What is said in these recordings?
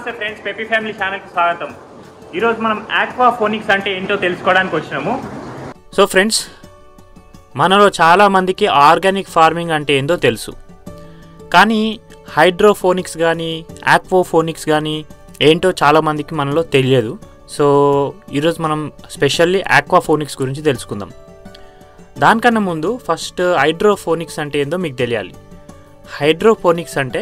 నమస్తే friends Peppy family ఛానల్కి స్వాగతం ఈరోజు మనం ఆక్వాఫోనిక్స్ అంటే ఏంటో తెలుసుకోవడానికి వచ్చినాము సో ఫ్రెండ్స్ మనలో చాలామందికి ఆర్గానిక్ ఫార్మింగ్ అంటే ఏందో తెలుసు కానీ హైడ్రోఫోనిక్స్ కానీ ఆక్వాఫోనిక్స్ కానీ ఏంటో చాలామందికి మనలో తెలియదు సో ఈరోజు మనం స్పెషల్లీ ఆక్వాఫోనిక్స్ గురించి తెలుసుకుందాం దానికన్నా ముందు ఫస్ట్ హైడ్రోఫోనిక్స్ అంటే ఏందో మీకు తెలియాలి హైడ్రోఫోనిక్స్ అంటే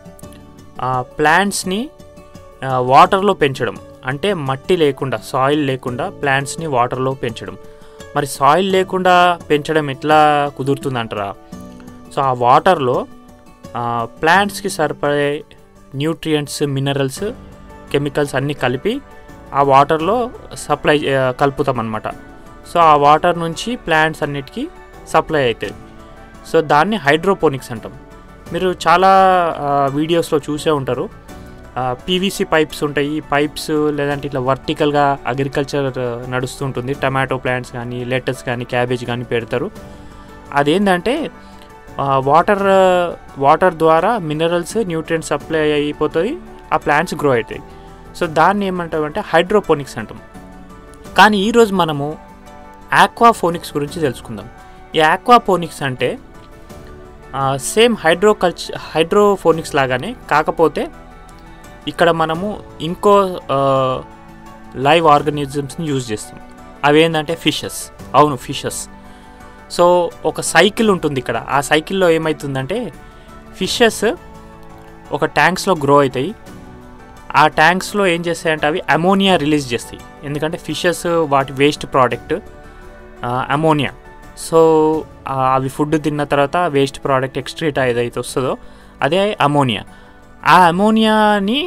ప్లాంట్స్ని వాటర్లో పెంచడం అంటే మట్టి లేకుండా సాయిల్ లేకుండా ప్లాంట్స్ని వాటర్లో పెంచడం మరి సాయిల్ లేకుండా పెంచడం ఎట్లా కుదురుతుందంటారా సో ఆ వాటర్లో ప్లాంట్స్కి సరిపడే న్యూట్రియంట్స్ మినరల్స్ కెమికల్స్ అన్నీ కలిపి ఆ వాటర్లో సప్లై కలుపుతాం అనమాట సో ఆ వాటర్ నుంచి ప్లాంట్స్ అన్నిటికీ సప్లై అవుతుంది సో దాన్ని హైడ్రోపోనిక్స్ అంటాం మీరు చాలా వీడియోస్లో చూసే ఉంటారు పీవీసీ పైప్స్ ఉంటాయి ఈ పైప్స్ లేదంటే ఇట్లా వర్టికల్గా అగ్రికల్చర్ నడుస్తుంటుంది టమాటో ప్లాంట్స్ కానీ లెటర్స్ కానీ క్యాబేజ్ కానీ పెడతారు అదేంటంటే వాటర్ వాటర్ ద్వారా మినరల్స్ న్యూట్రియంట్స్ సప్లై అయిపోతుంది ఆ ప్లాంట్స్ గ్రో అవుతాయి సో దాన్ని ఏమంటామంటే హైడ్రోపోనిక్స్ అంటాం కానీ ఈరోజు మనము ఆక్వాఫోనిక్స్ గురించి తెలుసుకుందాం ఈ ఆక్వాపోనిక్స్ అంటే సేమ్ హైడ్రోకల్చ హైడ్రోఫోనిక్స్ లాగానే కాకపోతే ఇక్కడ మనము ఇంకో లైవ్ ఆర్గానిజమ్స్ని యూజ్ చేస్తాం అవి ఏంటంటే ఫిషెస్ అవును ఫిషెస్ సో ఒక సైకిల్ ఉంటుంది ఇక్కడ ఆ సైకిల్లో ఏమవుతుందంటే ఫిషెస్ ఒక ట్యాంక్స్లో గ్రో అవుతాయి ఆ ట్యాంక్స్లో ఏం చేస్తాయంటే అవి అమోనియా రిలీజ్ చేస్తాయి ఎందుకంటే ఫిషెస్ వాటి వేస్ట్ ప్రోడక్ట్ అమోనియా సో అవి ఫుడ్ తిన్న తర్వాత వేస్ట్ ప్రోడక్ట్ ఎక్స్ట్రీట్ ఏదైతే వస్తుందో అదే అమోనియా ఆ అమోనియాని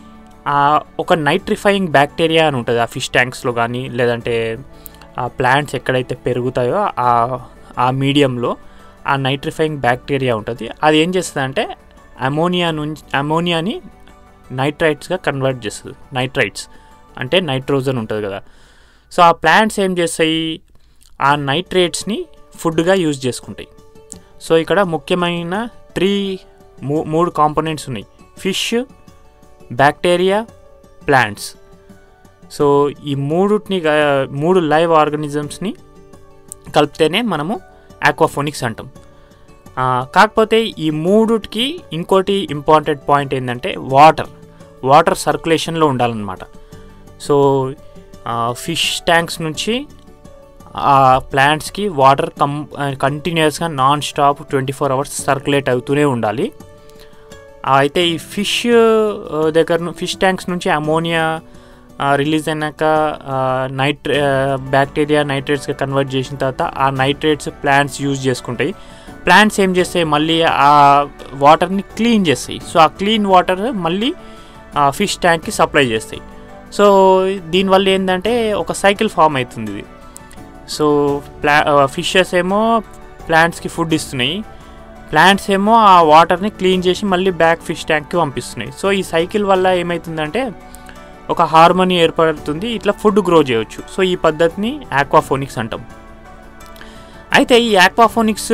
ఒక నైట్రిఫైయింగ్ బ్యాక్టీరియా అని ఉంటుంది ఆ ఫిష్ ట్యాంక్స్లో కానీ లేదంటే ఆ ప్లాంట్స్ ఎక్కడైతే పెరుగుతాయో ఆ ఆ మీడియంలో ఆ నైట్రిఫైయింగ్ బ్యాక్టీరియా ఉంటుంది అది ఏం చేస్తుంది అంటే అమోనియా నుంచి అమోనియాని నైట్రైట్స్గా కన్వర్ట్ చేస్తుంది నైట్రైట్స్ అంటే నైట్రోజన్ ఉంటుంది కదా సో ఆ ప్లాంట్స్ ఏం చేస్తాయి ఆ నైట్రేట్స్ని ఫుడ్గా యూజ్ చేసుకుంటాయి సో ఇక్కడ ముఖ్యమైన త్రీ మూ మూడు కాంపోనెంట్స్ ఉన్నాయి ఫిష్ బ్యాక్టీరియా ప్లాంట్స్ సో ఈ మూడుని మూడు లైవ్ ఆర్గానిజమ్స్ని కలిపితేనే మనము ఆక్వాఫోనిక్స్ అంటాం కాకపోతే ఈ మూడుకి ఇంకోటి ఇంపార్టెంట్ పాయింట్ ఏంటంటే వాటర్ వాటర్ సర్క్యులేషన్లో ఉండాలన్నమాట సో ఫిష్ ట్యాంక్స్ నుంచి ఆ ప్లాంట్స్కి వాటర్ కం కంటిన్యూస్గా non stop twenty four hours circulate అవుతూనే ఉండాలి అయితే ఈ ఫిష్ దగ్గర ఫిష్ ట్యాంక్స్ నుంచి అమోనియా రిలీజ్ అయినాక నైట్రే బ్యాక్టీరియా నైట్రేట్స్గా కన్వర్ట్ చేసిన తర్వాత ఆ నైట్రేట్స్ ప్లాంట్స్ యూజ్ చేసుకుంటాయి ప్లాంట్స్ ఏం చేస్తాయి మళ్ళీ ఆ వాటర్ని క్లీన్ చేస్తాయి సో ఆ క్లీన్ వాటర్ మళ్ళీ ఫిష్ ట్యాంక్కి సప్లై చేస్తాయి సో దీనివల్ల ఏంటంటే ఒక సైకిల్ ఫామ్ అవుతుంది ఇది సో ప్లా ఫిషెస్ ఏమో ప్లాంట్స్కి ఫుడ్ ఇస్తున్నాయి ప్లాంట్స్ ఏమో ఆ వాటర్ని క్లీన్ చేసి మళ్ళీ బ్యాక్ ఫిష్ ట్యాంక్కి పంపిస్తున్నాయి సో ఈ సైకిల్ వల్ల ఏమవుతుందంటే ఒక హార్మోనీ ఏర్పడుతుంది ఇట్లా ఫుడ్ గ్రో చేయవచ్చు సో ఈ పద్ధతిని ఆక్వాఫోనిక్స్ అంటాం అయితే ఈ ఆక్వాఫోనిక్స్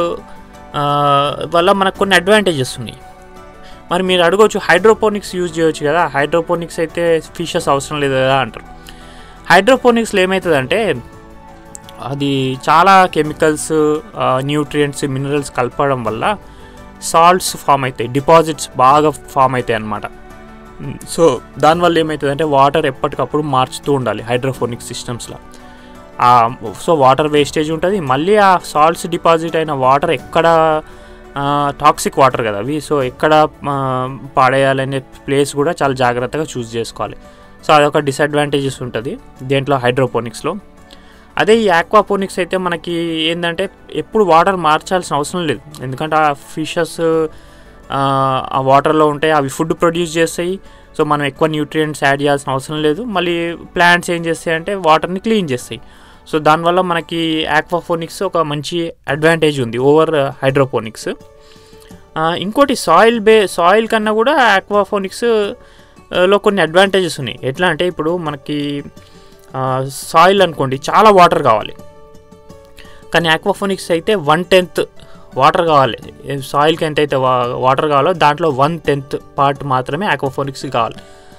వల్ల మనకు కొన్ని అడ్వాంటేజెస్ ఉన్నాయి మరి మీరు అడగవచ్చు హైడ్రోపోనిక్స్ యూజ్ చేయొచ్చు కదా హైడ్రోపోనిక్స్ అయితే ఫిషెస్ అవసరం లేదు కదా అంటారు హైడ్రోపోనిక్స్లో ఏమవుతుందంటే అది చాలా కెమికల్స్ న్యూట్రియంట్స్ మినరల్స్ కలపడం వల్ల సాల్ట్స్ ఫామ్ అవుతాయి డిపాజిట్స్ బాగా ఫామ్ అవుతాయి అన్నమాట సో దానివల్ల ఏమవుతుందంటే వాటర్ ఎప్పటికప్పుడు మార్చుతూ ఉండాలి హైడ్రోఫోనిక్ సిస్టమ్స్లో సో వాటర్ వేస్టేజ్ ఉంటుంది మళ్ళీ ఆ సాల్ట్స్ డిపాజిట్ అయిన వాటర్ ఎక్కడ టాక్సిక్ వాటర్ కదా అవి సో ఎక్కడ పాడేయాలనే ప్లేస్ కూడా చాలా జాగ్రత్తగా చూస్ చేసుకోవాలి సో అదొక డిసడ్వాంటేజెస్ ఉంటుంది దేంట్లో హైడ్రోపోనిక్స్లో అదే ఈ ఆక్వాపోనిక్స్ అయితే మనకి ఏంటంటే ఎప్పుడు వాటర్ మార్చాల్సిన అవసరం లేదు ఎందుకంటే ఆ ఫిషెస్ ఆ వాటర్లో ఉంటాయి అవి ఫుడ్ ప్రొడ్యూస్ చేస్తాయి సో మనం ఎక్కువ న్యూట్రియంట్స్ యాడ్ చేయాల్సిన అవసరం లేదు మళ్ళీ ప్లాంట్స్ ఏం చేస్తాయి అంటే వాటర్ని క్లీన్ చేస్తాయి సో దానివల్ల మనకి ఆక్వాఫోనిక్స్ ఒక మంచి అడ్వాంటేజ్ ఉంది ఓవర్ హైడ్రోపోనిక్స్ ఇంకోటి సాయిల్ బే సాయిల్ కన్నా కూడా ఆక్వాఫోనిక్స్ లో కొన్ని అడ్వాంటేజెస్ ఉన్నాయి ఎట్లా అంటే ఇప్పుడు మనకి సాయిల్ అనుకోండి చాలా వాటర్ కావాలి కానీ ఆక్వాఫోనిక్స్ అయితే వన్ టెన్త్ వాటర్ కావాలి సాయిల్కి ఎంత అయితే వాటర్ కావాలో దాంట్లో వన్ టెన్త్ పార్ట్ మాత్రమే ఆక్వాఫోనిక్స్ కావాలి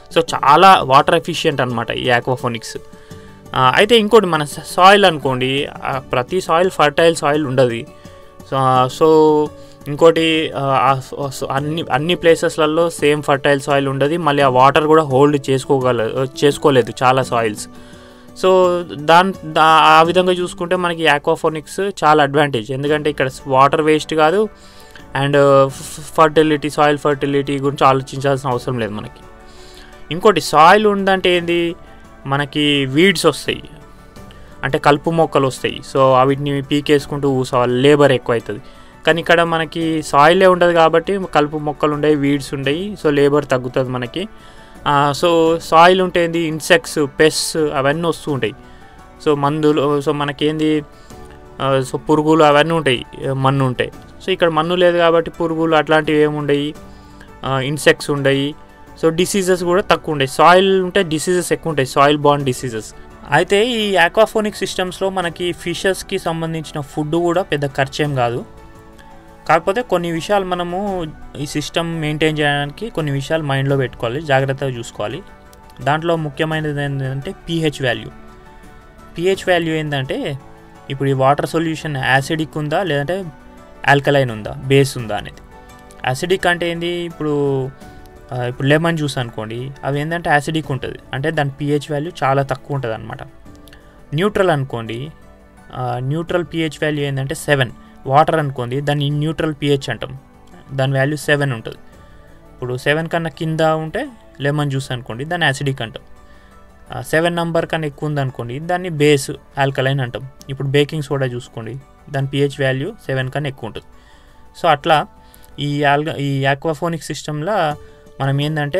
సో చాలా వాటర్ ఎఫిషియంట్ అనమాట ఈ ఆక్వాఫోనిక్స్ అయితే ఇంకోటి మన సాయిల్ అనుకోండి ఆ, ప్రతి సాయిల్ ఫర్టైల్ సాయిల్ ఉండదు సో సో ఇంకోటి ఆ, ఆ స- స- అన్ని అన్ని ప్లేసెస్లలో సేమ్ ఫర్టైల్ సాయిల్ ఉండదు మళ్ళీ ఆ వాటర్ కూడా హోల్డ్ చేసుకోగల చేసుకోలేదు చాలా సాయిల్స్ సో దాని దా ఆ విధంగా చూసుకుంటే మనకి ఆక్వాఫోనిక్స్ చాలా అడ్వాంటేజ్ ఎందుకంటే ఇక్కడ వాటర్ వేస్ట్ కాదు అండ్ ఫర్టిలిటీ సాయిల్ ఫర్టిలిటీ గురించి ఆలోచించాల్సిన అవసరం లేదు మనకి ఇంకోటి సాయిల్ ఉందంటే ఏంది మనకి వీడ్స్ వస్తాయి అంటే కలుపు మొక్కలు వస్తాయి సో వీటిని పీకేసుకుంటూ కూర్చోవాలి లేబర్ ఎక్కువ అవుతుంది కానీ ఇక్కడ మనకి సాయిలే ఉండదు కాబట్టి కలుపు మొక్కలు ఉండయి వీడ్స్ ఉండయి సో లేబర్ తగ్గుతుంది మనకి ఆ, సో సాయిల్ ఉంటే ఏంది ఇన్సెక్ట్స్ పెస్ అవన్నీ వస్తూ ఉంటాయి సో మందులు సో మనకేంది ఆ, సో పురుగులు అవన్నీ ఉంటాయి ఆ, మన్ను ఉంటాయి సో ఇక్కడ మన్ను లేదు కాబట్టి పురుగులు అట్లాంటివి ఏమి ఉండయి ఇన్సెక్ట్స్ ఉండయి సో డిసీజెస్ కూడా తక్కువ ఉంటాయి సాయిల్ ఉంటే డిసీజెస్ ఎక్కువ ఉంటాయి సాయిల్ బాండ్ డిసీజెస్ అయితే ఈ ఆక్వాఫోనిక్ సిస్టమ్స్లో మనకి ఫిషెస్కి సంబంధించిన ఫుడ్ కూడా పెద్ద ఖర్చేం కాదు కాకపోతే కొన్ని విషయాలు మనము ఈ సిస్టమ్ మెయింటైన్ చేయడానికి కొన్ని విషయాలు మైండ్లో పెట్టుకోవాలి జాగ్రత్తగా చూసుకోవాలి దాంట్లో ముఖ్యమైనది ఏంటంటే పీహెచ్ వాల్యూ పీహెచ్ వాల్యూ ఏంటంటే ఇప్పుడు ఈ వాటర్ సొల్యూషన్ యాసిడిక్ ఉందా లేదంటే ఆల్కలైన్ ఉందా బేస్ ఉందా అనేది యాసిడిక్ అంటే ఏంది ఇప్పుడు ఆ, ఇప్పుడు లెమన్ జ్యూస్ అనుకోండి అవి ఏంటంటే యాసిడిక్ ఉంటుంది అంటే దాని పిహెచ్ వాల్యూ చాలా తక్కువ ఉంటుంది అనమాట న్యూట్రల్ అనుకోండి న్యూట్రల్ పిహెచ్ వాల్యూ ఏంటంటే సెవెన్ వాటర్ అనుకోండి దాన్ని న్యూట్రల్ పిహెచ్ అంటాం దాని వాల్యూ సెవెన్ ఉంటుంది ఇప్పుడు సెవెన్ కన్నా కింద ఉంటే లెమన్ జ్యూస్ అనుకోండి దాన్ని యాసిడిక్ అంటాం సెవెన్ నంబర్ కన్నా ఎక్కువ ఉందనుకోండి దాన్ని బేస్ ఆల్కలైన్ అంటాం ఇప్పుడు బేకింగ్ సోడా చూసుకోండి దాని పిహెచ్ వాల్యూ సెవెన్ కన్నా ఎక్కువ ఉంటుంది సో అట్లా ఈ ఆల్గ ఈ ఆక్వాఫోనిక్ సిస్టంలో మనం ఏంటంటే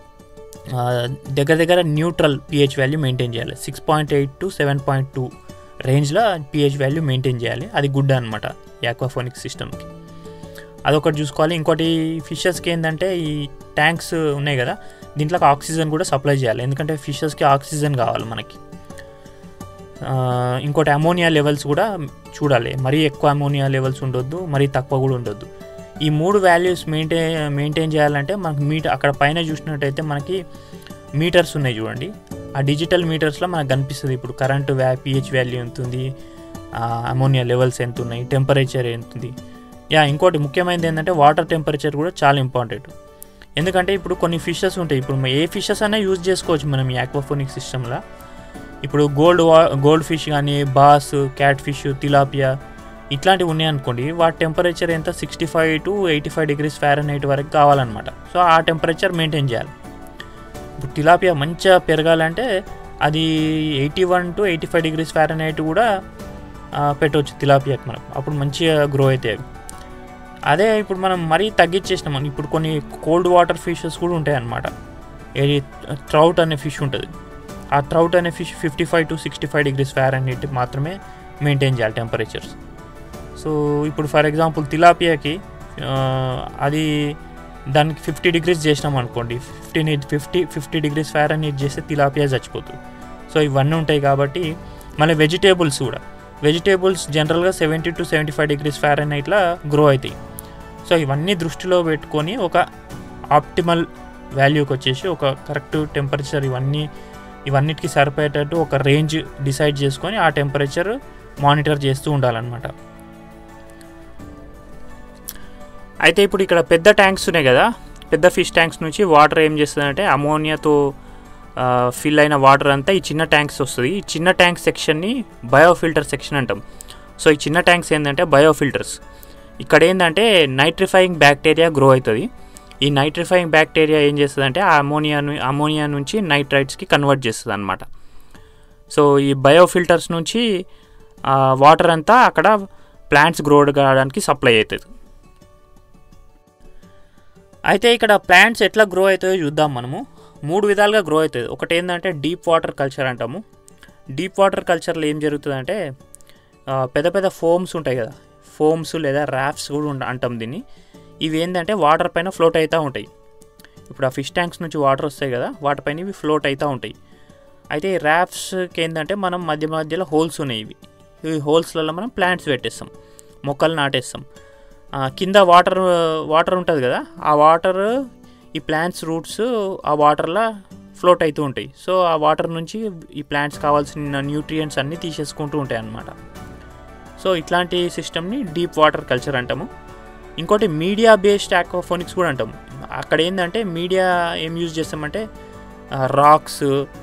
ఆ, దగ్గర దగ్గర న్యూట్రల్ పిహెచ్ వాల్యూ మెయింటైన్ చేయాలి six point eight to seven point two రేంజ్లో పిహెచ్ వాల్యూ మెయింటైన్ చేయాలి అది గుడ్ అనమాట ఆక్వాఫోనిక్ సిస్టమ్కి అదొకటి చూసుకోవాలి ఇంకోటి ఫిషెస్కి ఏంటంటే ఈ ట్యాంక్స్ ఉన్నాయి కదా దీంట్లోకి ఆక్సిజన్ కూడా సప్లై చేయాలి ఎందుకంటే ఫిషెస్కి ఆక్సిజన్ కావాలి మనకి ఆ, ఇంకోటి అమోనియా లెవెల్స్ కూడా చూడాలి మరీ ఎక్కువ అమోనియా లెవెల్స్ ఉండొద్దు మరీ తక్కువ కూడా ఉండొద్దు ఈ మూడు వాల్యూస్ మెయింటైన్ మెయింటైన్ చేయాలంటే మనకి మీటర్ అక్కడ పైన చూసినట్టయితే మనకి మీటర్స్ ఉన్నాయి చూడండి ఆ డిజిటల్ మీటర్స్లో మనకు కనిపిస్తుంది ఇప్పుడు కరెంటు వ్యా పిహెచ్ వాల్యూ ఎంత ఉంది అమోనియా లెవెల్స్ ఎంత ఉన్నాయి టెంపరేచర్ ఎంత ఉంది యా ఇంకోటి ముఖ్యమైనది ఏంటంటే వాటర్ టెంపరేచర్ కూడా చాలా ఇంపార్టెంట్ ఎందుకంటే ఇప్పుడు కొన్ని ఫిషెస్ ఉంటాయి ఇప్పుడు ఏ ఫిషెస్ అయినా యూజ్ చేసుకోవచ్చు మనం ఈ ఆక్వాఫోనిక్ సిస్టంలో ఇప్పుడు గోల్డ్ వా గోల్డ్ ఫిష్ కానీ బాస్ క్యాట్ ఫిష్ తిలాపియా ఇట్లాంటివి ఉన్నాయనుకోండి వాటి టెంపరేచర్ ఎంత sixty five to eighty five degrees Fahrenheit వరకు కావాలన్నమాట సో ఆ టెంపరేచర్ మెయింటైన్ చేయాలి ఇప్పుడు తిలాపియా మంచిగా పెరగాలంటే అది eighty one to eighty five degrees Fahrenheit కూడా ఆ, పెట్టవచ్చు తిలాపియాకి మనం అప్పుడు మంచిగా గ్రో అవుతాయి అవి అదే ఇప్పుడు మనం మరీ తగ్గించేసినాం ఇప్పుడు కొన్ని కోల్డ్ వాటర్ ఫిషెస్ కూడా ఉంటాయి అన్నమాట ఏది ట్రౌట్ అనే ఫిష్ ఉంటుంది ఆ ట్రౌట్ అనే fish fifty five to sixty five degrees Fahrenheit మాత్రమే మెయింటైన్ చేయాలి టెంపరేచర్స్ సో ఇప్పుడు ఫర్ ఎగ్జాంపుల్ తిలాపియాకి ఆ, అది దానికి ఫిఫ్టీ డిగ్రీస్ చేసినాం అనుకోండి fifteen fifty fifty degrees Fahrenheit చేస్తే తిలాపియా చచ్చిపోతుంది సో ఇవన్నీ ఉంటాయి కాబట్టి మళ్ళీ వెజిటేబుల్స్ కూడా వెజిటేబుల్స్ జనరల్గా seventy to seventy five degrees ఫారెన్హైట్లో గ్రో అవుతాయి సో ఇవన్నీ దృష్టిలో పెట్టుకొని ఒక ఆప్టిమల్ వాల్యూకి వచ్చేసి ఒక కరెక్ట్ టెంపరేచర్ ఇవన్నీ ఇవన్నిటికి సరిపోయేటట్టు ఒక రేంజ్ డిసైడ్ చేసుకొని ఆ టెంపరేచర్ మానిటర్ చేస్తూ ఉండాలన్నమాట అయితే ఇప్పుడు ఇక్కడ పెద్ద ట్యాంక్స్ ఉన్నాయి కదా పెద్ద ఫిష్ ట్యాంక్స్ నుంచి వాటర్ ఏం చేస్తుందంటే అమోనియాతో ఫిల్ అయిన వాటర్ అంతా ఈ చిన్న ట్యాంక్స్ వస్తుంది ఈ చిన్న ట్యాంక్ సెక్షన్ని బయోఫిల్టర్ సెక్షన్ అంటాం సో ఈ చిన్న ట్యాంక్స్ ఏంటంటే బయోఫిల్టర్స్ ఇక్కడ ఏంటంటే నైట్రిఫైయింగ్ బ్యాక్టీరియా గ్రో అవుతుంది ఈ నైట్రిఫైయింగ్ బ్యాక్టీరియా ఏం చేస్తుందంటే ఆ అమోనియా అమోనియా నుంచి నైట్రైట్స్కి కన్వర్ట్ చేస్తుంది అనమాట సో ఈ బయోఫిల్టర్స్ నుంచి వాటర్ అంతా అక్కడ ప్లాంట్స్ గ్రో కావడానికి సప్లై అవుతుంది అయితే ఇక్కడ ప్లాంట్స్ ఎట్లా గ్రో అవుతాయో చూద్దాం మనము మూడు విధాలుగా గ్రో అవుతుంది ఒకటి ఏంటంటే డీప్ వాటర్ కల్చర్ అంటాము డీప్ వాటర్ కల్చర్లో ఏం జరుగుతుందంటే ఆ, పెద్ద పెద్ద ఫోమ్స్ ఉంటాయి కదా ఫోమ్స్ లేదా రాఫ్ట్స్ కూడా ఉండ అంటాం దీన్ని ఇవి ఏంటంటే వాటర్ పైన ఫ్లోట్ అవుతూ ఉంటాయి ఇప్పుడు ఆ ఫిష్ ట్యాంక్స్ నుంచి వాటర్ వస్తాయి కదా వాటిపైన ఇవి ఫ్లోట్ అవుతూ ఉంటాయి అయితే ఈ ర్యాప్స్కి ఏంటంటే మనం మధ్య మధ్యలో హోల్స్ ఉన్నాయి ఇవి ఈ హోల్స్లలో మనం ప్లాంట్స్ పెట్టేస్తాం మొక్కలు నాటేస్తాం ఆ, కింద వాటర్ వాటర్ ఉంటుంది కదా ఆ వాటర్ ఈ ప్లాంట్స్ రూట్స్ ఆ వాటర్లో ఫ్లోట్ అవుతూ ఉంటాయి సో ఆ వాటర్ నుంచి ఈ ప్లాంట్స్ కావాల్సిన న్యూట్రియంట్స్ అన్నీ తీసేసుకుంటూ ఉంటాయి అన్నమాట సో ఇట్లాంటి సిస్టమ్ని డీప్ వాటర్ కల్చర్ అంటాము ఇంకోటి మీడియా బేస్డ్ ఆక్వాఫోనిక్స్ కూడా అంటాము అక్కడ ఏంటంటే మీడియా ఏం యూజ్ చేస్తామంటే rocks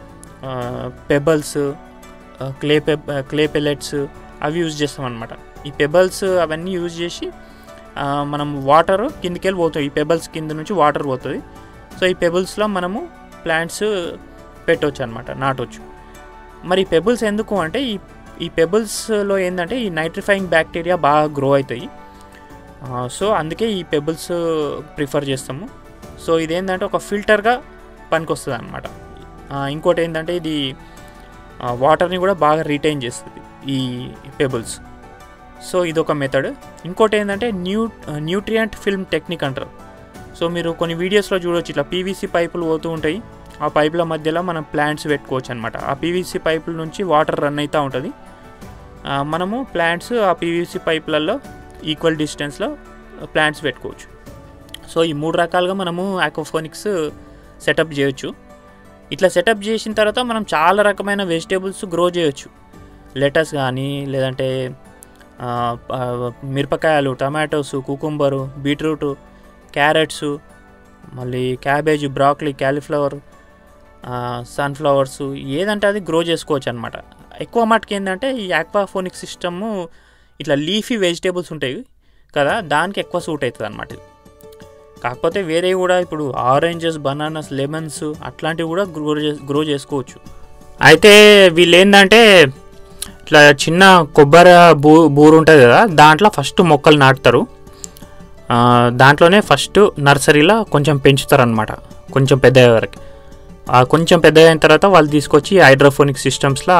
pebbles clay pe clay pellets అవి యూజ్ చేస్తాం అనమాట ఈ పెబల్స్ అవన్నీ యూజ్ చేసి ఆ, మనం వాటర్ కిందకి వెళ్ళి పోతుంది ఈ పెబల్స్ కింద నుంచి వాటర్ పోతుంది సో ఈ పెబుల్స్లో మనము ప్లాంట్స్ పెట్టవచ్చు అనమాట నాటవచ్చు మరి ఈ పెబుల్స్ ఎందుకు అంటే ఈ ఈ పెబుల్స్లో ఏంటంటే ఈ నైట్రిఫైయింగ్ బ్యాక్టీరియా బాగా గ్రో అవుతాయి ఆ, సో అందుకే ఈ పెబుల్స్ ప్రిఫర్ చేస్తాము సో ఇదేంటంటే ఒక ఫిల్టర్గా పనికొస్తుంది అనమాట ఇంకోటి ఏంటంటే ఇది ఆ, వాటర్ని కూడా బాగా రిటైన్ చేస్తుంది ఈ పెబుల్స్ సో ఇదొక మెథడ్ ఇంకోటి ఏంటంటే న్యూ న్యూట్రియంట్ ఫిల్మ్ టెక్నిక్ అంటారు సో మీరు కొన్ని వీడియోస్లో చూడవచ్చు ఇట్లా పీవీసీ పైపులు పోతూ ఉంటాయి ఆ పైపుల మధ్యలో మనం ప్లాంట్స్ పెట్టుకోవచ్చు అనమాట ఆ పీవీసీ పైపుల నుంచి వాటర్ రన్ అవుతూ ఉంటుంది ఆ, మనము ప్లాంట్స్ ఆ పీవీసీ పైపులలో ఈక్వల్ డిస్టెన్స్లో ప్లాంట్స్ పెట్టుకోవచ్చు సో ఈ మూడు రకాలుగా మనము ఆక్వాఫోనిక్స్ సెటప్ చేయొచ్చు ఇట్లా సెటప్ చేసిన తర్వాత మనం చాలా రకమైన వెజిటేబుల్స్ గ్రో చేయొచ్చు లెటస్ కానీ లేదంటే ఆ, ఆ, మిరపకాయలు టమాటోస్ కుకుంబరు బీట్రూట్ క్యారెట్స్ మళ్ళీ క్యాబేజ్ బ్రాక్లీ క్యాలీఫ్లవర్ సన్ఫ్లవర్స్ ఏదంటే అది గ్రో చేసుకోవచ్చు అనమాట ఎక్కువ మటుకు ఏంటంటే ఈ ఆక్వాఫోనిక్ సిస్టము ఇట్లా లీఫీ వెజిటేబుల్స్ ఉంటాయి కదా దానికి ఎక్కువ సూట్ అవుతుంది అనమాట ఇది కాకపోతే వేరే కూడా ఇప్పుడు ఆరెంజెస్ బనానాస్ లెమన్స్ అట్లాంటివి కూడా గ్రో చే గ్రో చేసుకోవచ్చు అయితే వీళ్ళు ఏంటంటే ఇట్లా చిన్న కొబ్బరి బూ బూరు ఉంటుంది కదా దాంట్లో ఫస్ట్ మొక్కలు నాటుతారు ఆ, దాంట్లోనే ఫస్ట్ నర్సరీలో కొంచెం పెంచుతారు అనమాట కొంచెం పెద్ద వరకు ఆ కొంచెం పెద్ద అయిన తర్వాత వాళ్ళు తీసుకొచ్చి హైడ్రోఫోనిక్ సిస్టమ్స్లో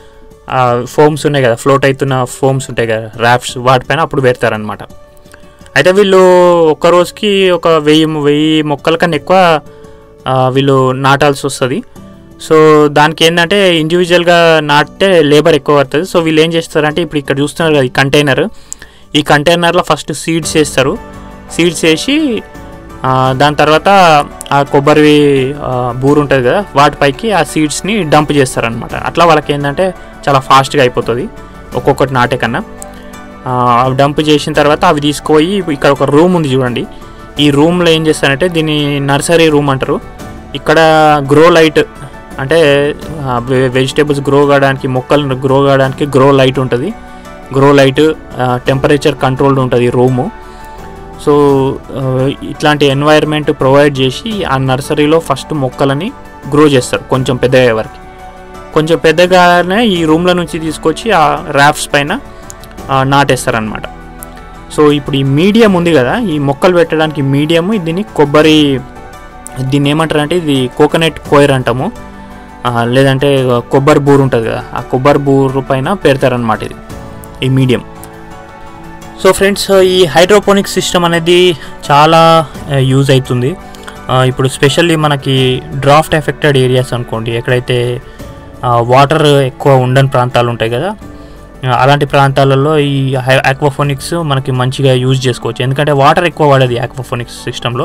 ఫోమ్స్ ఉన్నాయి కదా ఫ్లోట్ అవుతున్న ఫోమ్స్ ఉంటాయి కదా ర్యాప్స్ వాటిపైన అప్పుడు పెడతారనమాట అయితే వీళ్ళు ఒక్క రోజుకి ఒక వెయ్యి వెయ్యి మొక్కల కన్నా ఎక్కువ ఆ, వీళ్ళు నాటాల్సి వస్తుంది సో దానికి ఏంటంటే ఇండివిజువల్గా నాటితే లేబర్ ఎక్కువ పడుతుంది సో వీళ్ళు ఏం చేస్తారంటే ఇప్పుడు ఇక్కడ చూస్తున్నారు కదా ఈ కంటైనర్ ఈ కంటైనర్లో ఫస్ట్ సీడ్స్ వేస్తారు సీడ్స్ వేసి ఆ, దాని తర్వాత ఆ కొబ్బరి ఆ, బూరు ఉంటుంది కదా వాటిపైకి ఆ సీడ్స్ని డంప్ చేస్తారనమాట అట్లా వాళ్ళకి ఏంటంటే చాలా ఫాస్ట్గా అయిపోతుంది ఒక్కొక్కటి నాటే కన్నా ఆ, అవి డంప్ చేసిన తర్వాత అవి తీసుకుపోయి ఇక్కడ ఒక రూమ్ ఉంది చూడండి ఈ రూమ్లో ఏం చేస్తారంటే దీన్ని నర్సరీ రూమ్ అంటారు ఇక్కడ గ్రో లైట్ అంటే వెజిటేబుల్స్ గ్రో కావడానికి మొక్కలు గ్రో కావడానికి గ్రో లైట్ ఉంటుంది గ్రో లైట్ టెంపరేచర్ కంట్రోల్డ్ ఉంటుంది రూము సో ఆ, ఇట్లాంటి ఎన్వైర్న్మెంట్ ప్రొవైడ్ చేసి ఆ నర్సరీలో ఫస్ట్ మొక్కలని గ్రో చేస్తారు కొంచెం పెద్ద అయ్యే వరకు కొంచెం పెద్దగానే ఈ రూమ్ల నుంచి తీసుకొచ్చి ఆ ర్యాఫ్స్ పైన ఆ, నాటేస్తారనమాట సో ఇప్పుడు ఈ మీడియం ఉంది కదా ఈ మొక్కలు పెట్టడానికి మీడియం దీన్ని కొబ్బరి దీన్ని ఏమంటారు అంటే ఇది కోకోనట్ కోయర్ అంటాము ఆ, లేదంటే కొబ్బరి బూరు ఉంటుంది కదా ఆ కొబ్బరి బూరు పైన పెడతారనమాట ఇది ఈ మీడియం సో ఫ్రెండ్స్ ఈ హైడ్రోపోనిక్ సిస్టమ్ అనేది చాలా యూజ్ అవుతుంది ఆ, ఇప్పుడు స్పెషల్లీ మనకి డ్రాఫ్ట్ ఎఫెక్టెడ్ ఏరియాస్ అనుకోండి ఎక్కడైతే వాటర్ ఎక్కువ ఉండని ప్రాంతాలు ఉంటాయి కదా ఆ, అలాంటి ప్రాంతాలలో ఈ ఆక్వాఫోనిక్స్ మనకి మంచిగా యూజ్ చేసుకోవచ్చు ఎందుకంటే వాటర్ ఎక్కువ వాడేది ఆక్వాఫోనిక్స్ సిస్టంలో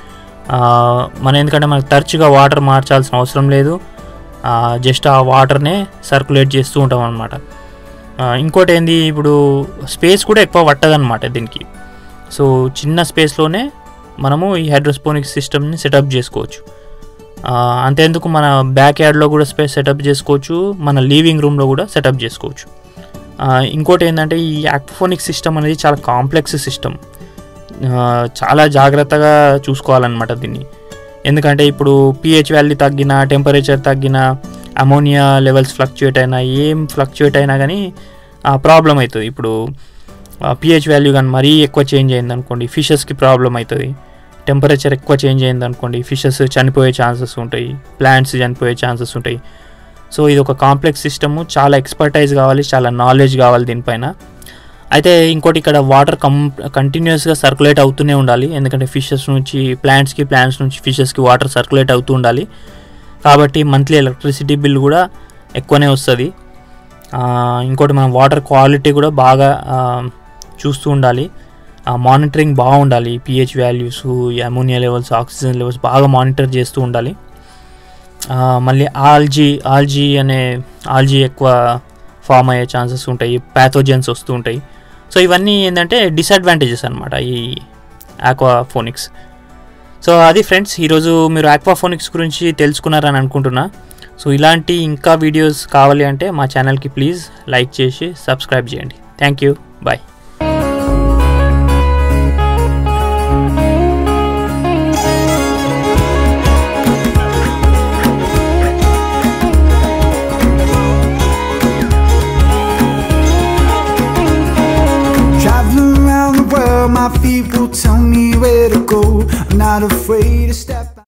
మనం ఎందుకంటే మనకు తరచుగా వాటర్ మార్చాల్సిన అవసరం లేదు జస్ట్ ఆ వాటర్నే సర్క్యులేట్ చేస్తూ ఉంటాం అనమాట ఇంకోటి ఏంది ఇప్పుడు స్పేస్ కూడా ఎక్కువ పట్టదనమాట దీనికి సో చిన్న స్పేస్లోనే మనము ఈ హైడ్రోస్పోనిక్ సిస్టమ్ని సెటప్ చేసుకోవచ్చు ఆ, అంతేందుకు మన బ్యాక్ యార్డ్లో కూడా స్పేస్ సెటప్ చేసుకోవచ్చు మన లీవింగ్ రూమ్లో కూడా సెటప్ చేసుకోవచ్చు ఆ, ఇంకోటి ఏంటంటే ఈ యాక్ఫోనిక్ సిస్టమ్ అనేది చాలా కాంప్లెక్స్ సిస్టమ్ చాలా జాగ్రత్తగా చూసుకోవాలన్నమాట దీన్ని ఎందుకంటే ఇప్పుడు పిహెచ్ వాల్యూ తగ్గిన టెంపరేచర్ తగ్గిన అమోనియా లెవెల్స్ ఫ్లక్చుయేట్ అయినా ఏం ఫ్లక్చుయేట్ అయినా కానీ ప్రాబ్లం అవుతుంది ఇప్పుడు పిహెచ్ వాల్యూ కానీ మరీ ఎక్కువ చేంజ్ అయింది అనుకోండి ఫిషెస్కి ప్రాబ్లం అవుతుంది టెంపరేచర్ ఎక్కువ చేంజ్ అయింది అనుకోండి ఫిషెస్ చనిపోయే ఛాన్సెస్ ఉంటాయి ప్లాంట్స్ చనిపోయే ఛాన్సెస్ ఉంటాయి సో ఇది ఒక కాంప్లెక్స్ సిస్టము చాలా ఎక్స్పర్టైజ్ కావాలి చాలా నాలెడ్జ్ కావాలి దీనిపైన అయితే ఇంకోటి ఇక్కడ వాటర్ కం కంటిన్యూస్గా సర్క్యులేట్ అవుతూనే ఉండాలి ఎందుకంటే ఫిషెస్ నుంచి ప్లాంట్స్కి ప్లాంట్స్ నుంచి ఫిషెస్కి వాటర్ సర్క్యులేట్ అవుతూ ఉండాలి కాబట్టి మంత్లీ ఎలక్ట్రిసిటీ బిల్ కూడా ఎక్కువనే వస్తుంది ఇంకోటి మనం వాటర్ క్వాలిటీ కూడా బాగా ఆ, చూస్తూ ఉండాలి మానిటరింగ్ బాగుండాలి pH values ammonia levels oxygen levels బాగా మానిటర్ చేస్తూ ఉండాలి ఆ, మళ్ళీ ఆల్జీ ఆల్జీ అనే ఆల్జీ ఎక్కువ ఫామ్ అయ్యే ఛాన్సెస్ ఉంటాయి ప్యాథోజన్స్ వస్తూ ఉంటాయి సో ఇవన్నీ ఏంటంటే డిసడ్వాంటేజెస్ అనమాట ఈ ఆక్వాఫోనిక్స్ సో అది ఫ్రెండ్స్ ఈరోజు మీరు ఆక్వాఫోనిక్స్ గురించి తెలుసుకున్నారని అనుకుంటున్నా సో ఇలాంటి ఇంకా వీడియోస్ కావాలి అంటే మా ఛానల్కి ప్లీజ్ లైక్ చేసి సబ్స్క్రైబ్ చేయండి thank you bye Traveling around the world, my feet will tell me where to go. I'm not afraid